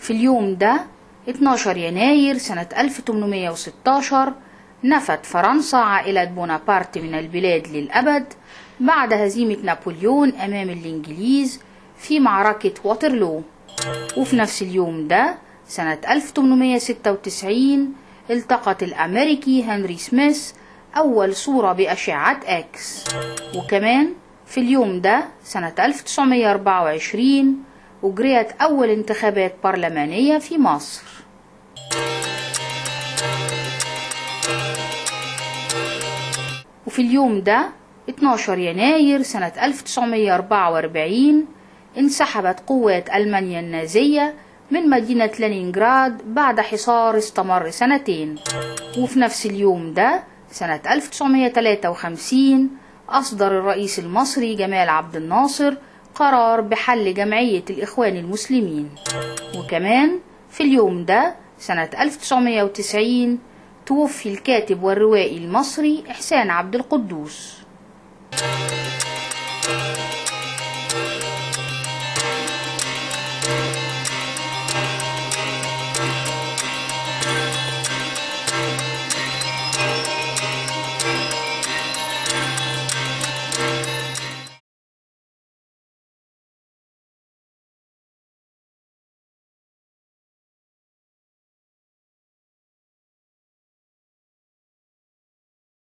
في اليوم ده 12 يناير سنة 1816 نفت فرنسا عائلة بونابرت من البلاد للأبد بعد هزيمة نابليون أمام الإنجليز في معركة واترلو وفي نفس اليوم ده سنة 1896 التقط الأمريكي هنري سميث أول صورة بأشعة إكس وكمان في اليوم ده سنة 1924 أجريت أول انتخابات برلمانية في مصر وفي اليوم ده 12 يناير سنة 1944 انسحبت قوات ألمانيا النازية من مدينة لينينغراد بعد حصار استمر سنتين وفي نفس اليوم ده سنة 1953 أصدر الرئيس المصري جمال عبد الناصر قرار بحل جمعية الإخوان المسلمين وكمان في اليوم ده سنة 1990 توفي الكاتب والروائي المصري إحسان عبد القدوس